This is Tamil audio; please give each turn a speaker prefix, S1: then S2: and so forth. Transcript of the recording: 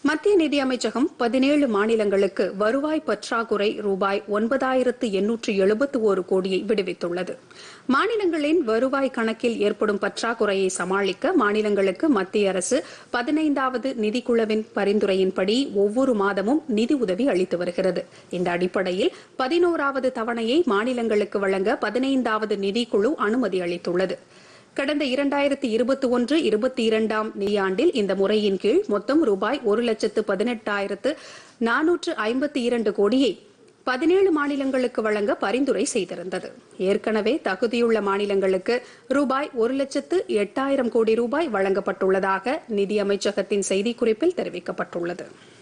S1: மத்திய நிதியமைச்சகம் பதினேழு மாநிலங்களுக்கு வருவாய் பற்றாக்குறை ரூபாய் ஒன்பதாயிரத்து எண்ணூற்று எழுபத்து ஒரு கோடியை விடுவித்துள்ளது மாநிலங்களின் வருவாய் கணக்கில் ஏற்படும் பற்றாக்குறையை சமாளிக்க மாநிலங்களுக்கு மத்திய அரசு பதினைந்தாவது நிதிக்குழுவின் பரிந்துரையின்படி ஒவ்வொரு மாதமும் நிதி உதவி அளித்து வருகிறது இந்த அடிப்படையில் பதினோராவது தவணையை மாநிலங்களுக்கு வழங்க பதினைந்தாவது நிதிக்குழு அனுமதி அளித்துள்ளது கடந்த இரண்டாயிரத்தி இருபத்தி ஒன்று இருபத்தி இரண்டாம் நிதியாண்டில் இந்த முறையின் கீழ் மொத்தம் ரூபாய் ஒரு லட்சத்து பதினெட்டாயிரத்து நானூற்று ஐம்பத்தி இரண்டு கோடியை பதினேழு மாநிலங்களுக்கு வழங்க பரிந்துரை செய்திருந்தது ஏற்கனவே தகுதியுள்ள மாநிலங்களுக்கு ரூபாய் ஒரு லட்சத்து எட்டாயிரம் கோடி ரூபாய் வழங்கப்பட்டுள்ளதாக நிதியமைச்சகத்தின் செய்திக்குறிப்பில் தெரிவிக்கப்பட்டுள்ளது